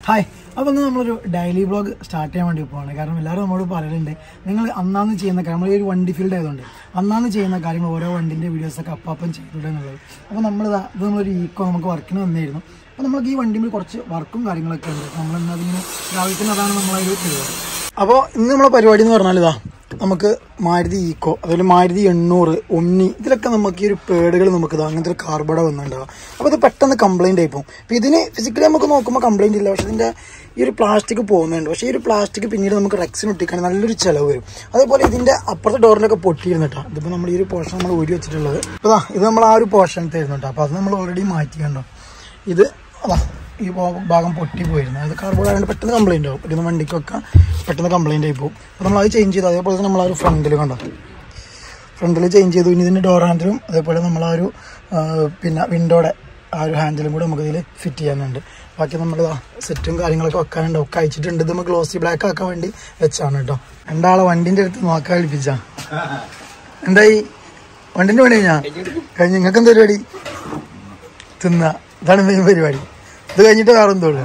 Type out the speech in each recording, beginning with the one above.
hi അപ്പോൾ ഇന്ന് നമ്മളൊരു ഡെയിലി വ്ളോഗ് സ്റ്റാർട്ട് ചെയ്യാൻ വേണ്ടി പോവാണ് കാരണം എല്ലാവരും നമ്മളോട് പറയലുണ്ട് നിങ്ങൾ അന്നാന്ന് ചെയ്യുന്ന കാര്യം നമ്മൾ ഈ ഒരു വണ്ടി ഫീൽഡ് ആയതുകൊണ്ട് അന്നാന്ന് ചെയ്യുന്ന കാര്യങ്ങൾ ഓരോ വണ്ടിൻ്റെ വീഡിയോസൊക്കെ അപ്പം ചെയ്തിടുക എന്നുള്ളത് അപ്പോൾ നമ്മളിതാ ഇത് നമ്മളൊരു ഈക്കോ നമുക്ക് വർക്കിന് വന്നിരുന്നു അപ്പോൾ നമുക്ക് ഈ വണ്ടിയിൽ കുറച്ച് വർക്കും കാര്യങ്ങളൊക്കെ ഉണ്ട് നമ്മൾ ഇന്ന് അതിങ്ങനെ രാവിലെ തന്നെ അതാണ് നമ്മളൊരു പരിപാടി അപ്പോൾ ഇന്ന് നമ്മളെ പരിപാടി എന്ന് പറഞ്ഞാൽ ഇതാ നമുക്ക് മാരുതി ഈക്കോ അതുപോലെ മാരുതി എണ്ണൂറ് ഒന്നി ഇതിലൊക്കെ നമുക്ക് ഈ ഒരു പേടുകൾ നമുക്ക് ഇതാ അങ്ങനത്തെ ഒരു കാർബോഡ വന്നിട്ടുണ്ടാവുക അപ്പോൾ ഇത് പെട്ടെന്ന് കംപ്ലൈൻ്റ് ആയി പോകും അപ്പോൾ ഇതിന് ഫിസിക്കലി നമുക്ക് നോക്കുമ്പോൾ കംപ്ലൈൻ്റ് ഇല്ല പക്ഷേ ഇതിൻ്റെ ഈ ഒരു പ്ലാസ്റ്റിക് പോകുന്നുണ്ട് പക്ഷേ ഈ ഒരു പ്ലാസ്റ്റിക് പിന്നീട് നമുക്ക് റെക്സിന് ഒട്ടിക്കാൻ നല്ലൊരു ചിലവ് വരും അതേപോലെ ഇതിൻ്റെ അപ്പുറത്തെ ഡോറിലൊക്കെ പൊട്ടിയിരുന്നിട്ടാ ഇതിപ്പോൾ നമ്മൾ ഈ ഒരു പോർഷൻ നമ്മൾ ഊരി വെച്ചിട്ടുള്ളത് അപ്പോൾ ദാ ഇത് നമ്മൾ ആ ഒരു പോർഷനത്തെ ആയിരുന്നു അപ്പോൾ അത് നമ്മൾ ഓൾറെഡി മാറ്റി കണ്ടോ ഇത് അതാ ഈ ഭാ- ഭാഗം പൊട്ടി പോയിരുന്നു അത് കാർബോർഡ് ആയതുകൊണ്ട് പെട്ടെന്ന് കംപ്ലൈൻ്റ് ആവും പിന്നെ വണ്ടിക്കൊക്കെ പെട്ടെന്ന് കംപ്ലൈൻ്റ് ആയി പോകും അപ്പോൾ നമ്മൾ അത് ചേഞ്ച് ചെയ്തു അതേപോലെ തന്നെ നമ്മൾ ആ ഒരു ഫ്രണ്ടിൽ കണ്ടോ ഫ്രണ്ടിൽ ചേഞ്ച് ചെയ്തു ഇനി ഇതിൻ്റെ ഡോർ ഹാൻഡിലും അതേപോലെ നമ്മൾ ആ ഒരു ആ, പിന്നെ വിൻഡോയുടെ ആ ഒരു ഹാൻഡിലും കൂടെ നമുക്ക് ഇതിൽ ഫിറ്റ് ചെയ്യാനുണ്ട് ബാക്കി നമ്മൾ സെറ്റും കാര്യങ്ങളൊക്കെ വെക്കാനുണ്ട് ഒക്കെ അയച്ചിട്ടുണ്ട് ഇത് നമ്മൾ ഗ്ലോസി ബ്ലാക്ക് ആക്കാൻ വേണ്ടി വെച്ചാണ് കേട്ടോ രണ്ടാളെ വണ്ടിൻ്റെ അടുത്ത് നോക്കാൻ ഏൽപ്പിച്ചാ എന്തായി വണ്ടിൻ്റെ പണി കഴിഞ്ഞാ കഴിഞ്ഞ് നിങ്ങൾക്ക് എന്താ പരിപാടി തിന്ന ഇതാണ് മെയിൻ പരിപാടി ഇത് കഴിഞ്ഞിട്ട് വേറെ എന്തോളൂ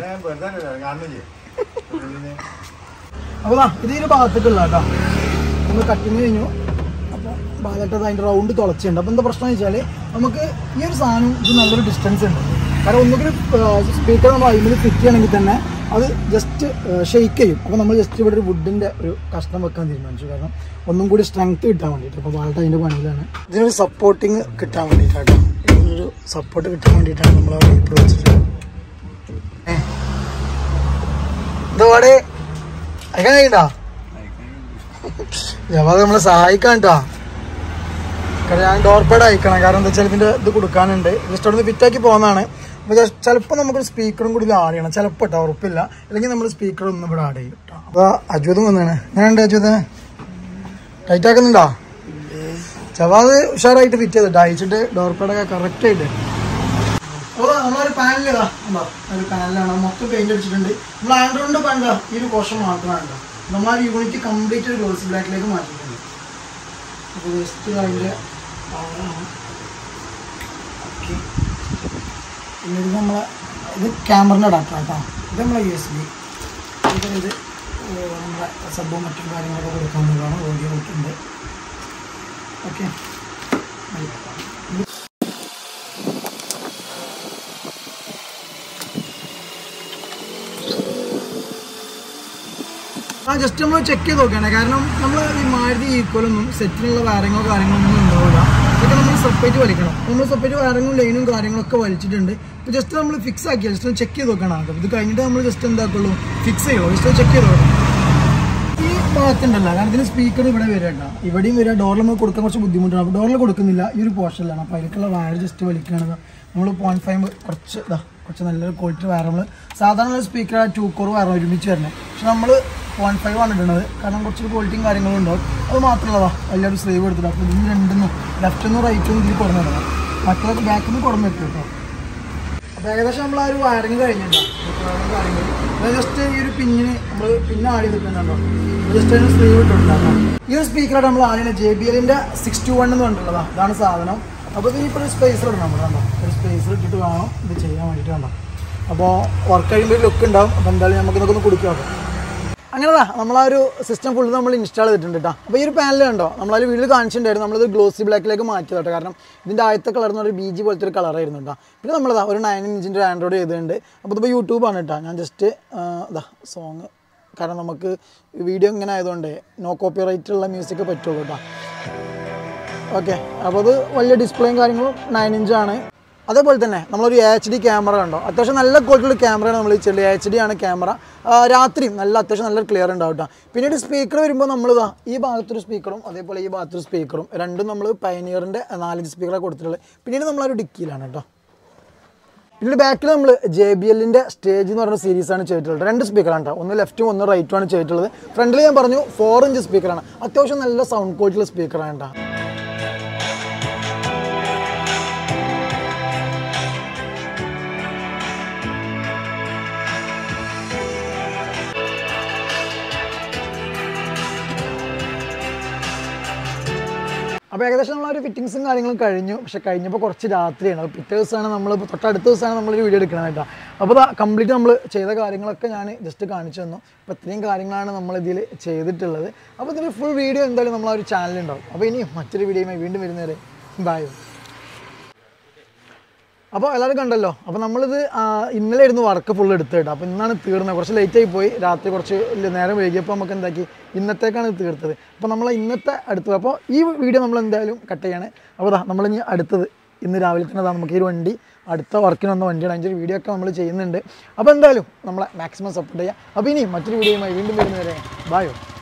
അപ്പോൾ ദാ ഇത് ഈ ഒരു ഭാഗത്തേക്കുള്ള കേട്ടോ നമ്മൾ കട്ടിങ് കഴിഞ്ഞു അപ്പോൾ ഭാഗത്തത് അതിൻ്റെ റൗണ്ട് തുളച്ചുണ്ട് അപ്പോൾ എന്താ പ്രശ്നം വെച്ചാൽ നമുക്ക് ഈ ഒരു സാധനം ഇത് നല്ലൊരു ഡിസ്റ്റൻസ് ഉണ്ട് കാരണം ഒന്നുകിൽ സ്പീക്കർ നമ്മൾ അതിൽ ഫിറ്റ് ചെയ്യണമെങ്കിൽ തന്നെ അത് ജസ്റ്റ് ഷെയ്ക്ക് ചെയ്യും അപ്പോൾ നമ്മൾ ജസ്റ്റ് ഇവിടെ ഒരു വുഡിൻ്റെ ഒരു കഷ്ണം വെക്കാൻ തീരുമാനിച്ചു കാരണം ഒന്നും കൂടി സ്ട്രെങ്ത് കിട്ടാൻ വേണ്ടിയിട്ട് അപ്പോൾ ബാലട്ട് അതിൻ്റെ പണിയിലാണ് ഇതിനൊരു സപ്പോർട്ടിങ് കിട്ടാൻ വേണ്ടിയിട്ടാട്ടോ ഇതിനൊരു സപ്പോർട്ട് കിട്ടാൻ വേണ്ടിയിട്ടാണ് നമ്മൾ ആ വീട്ടിൽ വെച്ചിട്ടുള്ളത് ഇതോടെ അയക്കാൻ കഴിയണ്ടാ ജവാദ് നമ്മളെ സഹായിക്കാൻ കേട്ടോ കാരണം ഞാൻ ഡോർ പാഡ് അയക്കണം കാരണം എന്താ വെച്ചാൽ ഇതിന്റെ ഇത് കൊടുക്കാനുണ്ട് ജസ്റ്റ് അവിടെ നിന്ന് ഫിറ്റാക്കി പോകുന്നതാണ് അപ്പോൾ ചിലപ്പോൾ നമുക്കൊരു സ്പീക്കറും കൂടി ഇതിൽ ആഡ് ചെയ്യണം ചിലപ്പോൾ കേട്ടോ ഉറപ്പില്ല അല്ലെങ്കിൽ നമ്മൾ സ്പീക്കർ ഒന്നും ഇവിടെ ആഡ് ചെയ്യും കേട്ടോ അപ്പോൾ അജ്വതും വന്നാണ് ഞാനുണ്ട് അജ്വത് ടൈറ്റ് ആക്കുന്നുണ്ടോ ജവാദ് ഉഷാറായിട്ട് ഫിറ്റ് ചെയ്തിട്ട് അയച്ചിട്ട് ഡോർ പാഡൊക്കെ കറക്റ്റ് ആയിട്ട് അപ്പോൾ നമ്മളൊരു പാനലിതാ ഒരു പാനലാണ് മൊത്തം പെയിന്റ് അടിച്ചിട്ടുണ്ട് നമ്മൾ ആൻഡ്രോയിഡിന്റെ പാനല ഈ ഒരു പോർഷൻ മാത്രമാണ് കേട്ടോ നമ്മൾ ആ യൂണിറ്റ് കംപ്ലീറ്റ് ഒരു ഗ്ലോസി ബ്ലാക്കിലേക്ക് മാറ്റിയിട്ടുണ്ട് അപ്പോൾ ജസ്റ്റ് അതിൻ്റെ പവറാണ് ഓക്കെ പിന്നെ ഇത് നമ്മളെ ഇത് ക്യാമറിൻ്റെ അഡാപ്റ്റർ കേട്ടോ ഇത് നമ്മളെ യു എസ് ബി ഇത് ഇത് ഏർ നമ്മളെ സബും മറ്റും കാര്യങ്ങളൊക്കെ കൊടുക്കാവുന്നതാണ് ഓഡിയോ ഉണ്ട് ഓക്കെ ആ ജസ്റ്റ് നമ്മൾ ചെക്ക് ചെയ്ത് നോക്കുകയാണ് കാരണം നമ്മൾ ഈ മാരുതി ഈക്വലൊന്നും സെറ്റിനുള്ള വയറിങ്ങോ കാര്യങ്ങളോ ഒന്നും ഉണ്ടാവില്ല ഇതൊക്കെ നമ്മൾ സെപ്പറേറ്റ് വലിക്കണം നമ്മൾ സെപ്പറേറ്റ് വയറിങ്ങും ലൈനും കാര്യങ്ങളൊക്കെ വലിച്ചിട്ടുണ്ട് ഇപ്പോൾ ജസ്റ്റ് നമ്മൾ ഫിക്സ് ആക്കി ജസ്റ്റ് ചെക്ക് ചെയ്ത് നോക്കണം ആദ്യം ഇത് കഴിഞ്ഞിട്ട് നമ്മൾ ജസ്റ്റ് എന്താക്കുള്ളൂ ഫിക്സ് ചെയ്യുള്ളൂ ജസ്റ്റ് ചെക്ക് ചെയ്ത് നോക്കണം ഈ ഭാഗത്തുണ്ടല്ലോ കാരണം ഇതിന് സ്പീക്കർ ഇവിടെ വരിക കേട്ടോ ഇവിടെയും വരിക ഡോറിൽ നമുക്ക് കൊടുക്കാൻ കുറച്ച് ബുദ്ധിമുട്ടാണ് അപ്പോൾ ഡോറിൽ കൊടുക്കുന്നില്ല ഈ ഒരു പോർഷനിലാണ് അപ്പോൾ അതിലേക്കുള്ള വയർ ജസ്റ്റ് വലിക്കുകയാണ് നമ്മൾ പോയിന്റ് ഫൈവ് കുറച്ച് ഇതാ കുറച്ച് നല്ലൊരു ക്വാളിറ്റി വയർ നമ്മൾ സാധാരണ സ്പീക്കർ ടു കോർ വയർ ഒരുമിച്ച് വരുന്നത് പക്ഷെ നമ്മൾ പോയിന്റ് ഫൈവ് ആണ് ഇടുന്നത് കാരണം കുറച്ച് ക്വാളിറ്റിയും കാര്യങ്ങളും ഉണ്ടാവും അത് മാത്രമല്ലതാ വലിയൊരു സ്ലീവ് എടുത്തിട്ട് അപ്പോൾ ഇതിന് രണ്ടെന്നും ലെഫ്റ്റിൽ റൈറ്റും ഇതിൽ കുറഞ്ഞിടണം മറ്റേതൊക്കെ ബാക്കിൽ നിന്ന് കുറഞ്ഞ് വെക്കും കേട്ടോ അപ്പോൾ ഏകദേശം നമ്മൾ ആ ഒരു വയറിങ് കഴിഞ്ഞിട്ടുണ്ടോ ജസ്റ്റ് ഈ ഒരു പിന്നിന് നമ്മൾ പിന്നെ ആടി നിൽക്കുന്നുണ്ടോ ജസ്റ്റ് അതിന് സ്ലീവ് ഇട്ടിട്ടുണ്ടാകും ഈ ഒരു സ്പീക്കറായിട്ട് നമ്മൾ ആടിയാണ് ജെ ബി എല്ലിൻ്റെ സിക്സ് ടു വൺ എന്ന് പറഞ്ഞിട്ടുള്ളതാണ് ഇതാണ് സാധനം അപ്പോൾ ഇതിനിപ്പോൾ ഒരു സ്പേസർ ഇടണം നമ്മൾ കണ്ടോ ഒരു സ്പേസർ ഇട്ടിട്ട് വേണം ഇത് ചെയ്യാൻ വേണ്ടിയിട്ട് കണ്ടോ അപ്പോൾ വർക്ക് കഴിയുമ്പോൾ ഒരു ലുക്ക് ഉണ്ടാവും അപ്പോൾ എന്തായാലും നമുക്ക് ഇതൊക്കെ ഒന്ന് കുടിക്കാം അങ്ങനെതാ നമ്മൾ ആ ഒരു സിസ്റ്റം ഫുള്ള് നമ്മൾ ഇൻസ്റ്റാൾ ചെയ്തിട്ടുണ്ട് കേട്ടോ അപ്പോൾ ഈ ഒരു പാനൽ കണ്ടോ നമ്മൾ അതിൽ വീട്ടിൽ കാണിച്ചിട്ടുണ്ടായിരുന്നു നമ്മളത് ഗ്ലോസി ബ്ലാക്കിലേക്ക് മാറ്റി കേട്ടോ കാരണം ഇതിൻ്റെ ആദ്യത്തെ കളർ എന്ന് പറഞ്ഞാൽ ബി ജി പോലത്തെ ഒരു കളറായിരുന്നു കേട്ടോ പിന്നെ നമ്മളതാ ഒരു നയൻ ഇഞ്ചിൻ്റെ ഒരു ആൻഡ്രോയിഡ് ചെയ്തിട്ടുണ്ട് അപ്പോൾ ഇതിപ്പോൾ യൂട്യൂബാണ് കേട്ടോ ഞാൻ ജസ്റ്റ് ഇതാ സോങ് കാരണം നമുക്ക് വീഡിയോ ഇങ്ങനെ ആയതുകൊണ്ട് നോ കോപ്പി റൈറ്റ് ഉള്ള മ്യൂസിക് പറ്റുള്ളൂ കേട്ടോ ഓക്കെ അപ്പോൾ അത് വലിയ ഡിസ്പ്ലേയും കാര്യങ്ങളും നയൻ ഇഞ്ചാണ് അതേപോലെ തന്നെ നമ്മളൊരു എച്ച് ഡി ക്യാമറ കണ്ടോ അത്യാവശ്യം നല്ല ക്വാളിറ്റിയുള്ള ക്യാമറയാണ് നമ്മൾ ചെല്ലുക എച്ച് ഡി ആണ് ക്യാമറ രാത്രിയും നല്ല അത്യാവശ്യം നല്ല ക്ലിയർ ഉണ്ടാവും കേട്ടോ പിന്നീട് സ്പീക്കർ വരുമ്പോൾ നമ്മൾ ഇതാ ഈ ഭാഗത്തൊരു സ്പീക്കറും അതേപോലെ ഈ ഭാഗത്തൊരു സ്പീക്കറും രണ്ടും നമ്മൾ പയനിയറിൻ്റെ നാലഞ്ച് സ്പീക്കറാണ് കൊടുത്തിട്ടുള്ളത് പിന്നീട് നമ്മളൊരു ഡിക്കിയിലാണ് കേട്ടോ പിന്നീട് ബാക്കിൽ നമ്മൾ ജെ ബി എല്ലിൻ്റെ സ്റ്റേജ് എന്ന് പറയുന്ന സീരീസാണ് ചെയ്തിട്ടുള്ളത് രണ്ട് സ്പീക്കറാണ് കേട്ടോ ഒന്ന് ലെഫ്റ്റും ഒന്ന് റൈറ്റും ആണ് ചെയ്തിട്ടുള്ളത് ഫ്രണ്ടിൽ ഞാൻ പറഞ്ഞു ഫോർ ഇഞ്ച് സ്പീക്കറാണ് അത്യാവശ്യം നല്ല സൗണ്ട് ക്വാളിറ്റിയുള്ള സ്പീക്കറാണ് കേട്ടോ അപ്പോൾ ഏകദേശം നമ്മൾ ആ ഒരു ഫിറ്റിങ്സും കാര്യങ്ങളും കഴിഞ്ഞു പക്ഷെ കഴിഞ്ഞപ്പോൾ കുറച്ച് രാത്രിയാണ് അപ്പോൾ പിറ്റേ ദിവസമാണ് നമ്മൾ തൊട്ടടുത്ത ദിവസമാണ് നമ്മളൊരു വീഡിയോ എടുക്കണം കേട്ടോ അപ്പോൾ അതാ കംപ്ലീറ്റ് നമ്മൾ ചെയ്ത കാര്യങ്ങളൊക്കെ ഞാൻ ജസ്റ്റ് കാണിച്ചു തന്നു അപ്പോൾ ഇത്രയും കാര്യങ്ങളാണ് നമ്മൾ ഇതിൽ ചെയ്തിട്ടുള്ളത് അപ്പോൾ ഇതിൻ്റെ ഫുൾ വീഡിയോ എന്തായാലും നമ്മൾ ആ ഒരു ചാനലുണ്ടാവും അപ്പോൾ ഇനിയും മറ്റൊരു വീഡിയോയുമായി വീണ്ടും വരുന്നവരെ ബൈ അപ്പോൾ എല്ലാവരും കണ്ടല്ലോ അപ്പോൾ നമ്മളിത് ആ, ഇന്നലെ ആയിരുന്നു വർക്ക് ഫുൾ എടുത്ത് കേട്ടോ അപ്പോൾ ഇന്നാണ് തീർന്നത് കുറച്ച് ലേറ്റ് ആയി പോയി രാത്രി കുറച്ച് ഇല്ല, നേരം വൈകിയപ്പോൾ നമുക്ക് എന്താക്കി ഇന്നത്തേക്കാണ് ഇത് തീർത്തത് അപ്പോൾ നമ്മൾ ഇന്നത്തെ അടുത്തത് അപ്പോൾ ഈ വീഡിയോ നമ്മൾ എന്തായാലും കട്ട് ചെയ്യാണ് അപ്പോൾ ദാ നമ്മളിനി അടുത്തത് ഇന്ന് രാവിലെ തന്നെ ദാ നമുക്ക് ഈ ഒരു വണ്ടി അടുത്ത വർക്കിന് വന്ന വണ്ടിയാണ് അതിൻ്റെ ഒരു വീഡിയോ ഒക്കെ നമ്മൾ ചെയ്യുന്നുണ്ട് അപ്പോൾ എന്തായാലും നമ്മളെ മാക്സിമം സപ്പോർട്ട് ചെയ്യുക അപ്പോൾ ഇനി മറ്റൊരു വീഡിയോയുമായി വീണ്ടും വരുന്നവരെ ബായോ